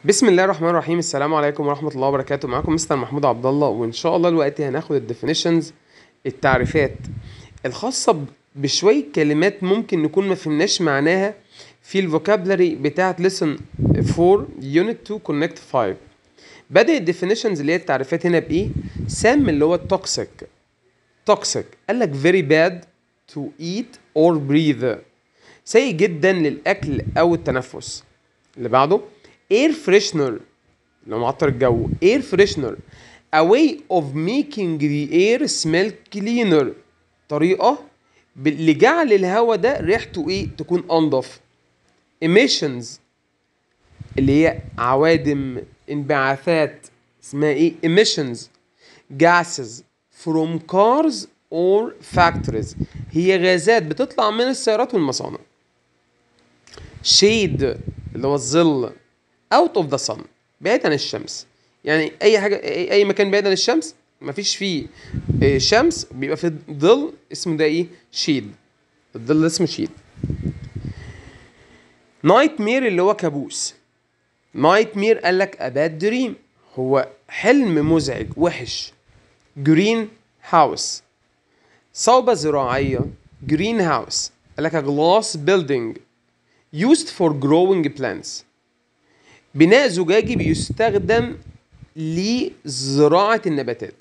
بسم الله الرحمن الرحيم السلام عليكم ورحمة الله وبركاته معاكم مستر محمود عبد الله وإن شاء الله دلوقتي هناخد الديفينيشنز التعريفات الخاصة ب- بشوية كلمات ممكن نكون ما فهمناش معناها في الفوكابلري بتاعت lesson 4 unit 2 connect 5 بدأ الديفينيشنز اللي هي التعريفات هنا بإيه؟ سام اللي هو التوكسيك توكسيك قال لك very bad to eat or breathe سيء جدا للأكل أو التنفس اللي بعده air freshener لو معطر الجو air freshener a way of making the air smell cleaner طريقة ب- لجعل الهواء ده ريحته ايه تكون انضف emissions اللي هي عوادم انبعاثات اسمها ايه emissions gases from cars or factories هي غازات بتطلع من السيارات والمصانع shade اللي هو الظل out of the sun بعيد عن الشمس يعني اي حاجه اي أي مكان بعيد عن الشمس مفيش فيه آه، شمس بيبقى فيه ظل اسمه ده ايه شيد الظل ده اسمه شيد نايت مير اللي هو كابوس نايت مير قال لك اباد دريم هو حلم مزعج وحش جرين هاوس صوبة زراعية جرين هاوس قال لك جلاس بيلدينج used for growing plants بناء زجاجي بيستخدم لزراعة النباتات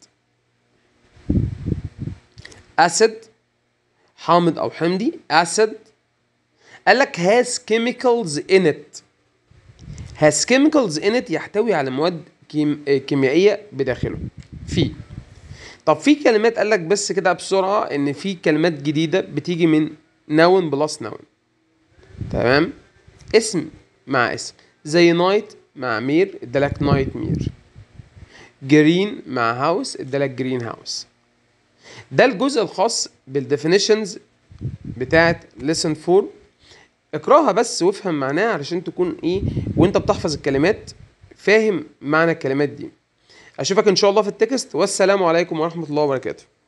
أسد حامض أو حمضي أسد قال لك has chemicals in it has chemicals in it يحتوي على مواد كيم... آه، كيميائية بداخله في طب في كلمات قال لك بس كده بسرعة إن في كلمات جديدة بتيجي من noun بلس noun تمام اسم مع اسم زي نايت مع مير ادالك نايت مير جرين مع هاوس ادالك جرين هاوس ده الجزء الخاص بالديفينيشنز بتاعت lesson 4 اقراها بس وافهم معناها علشان تكون ايه وانت بتحفظ الكلمات فاهم معنى الكلمات دي اشوفك ان شاء الله في التكست والسلام عليكم ورحمة الله وبركاته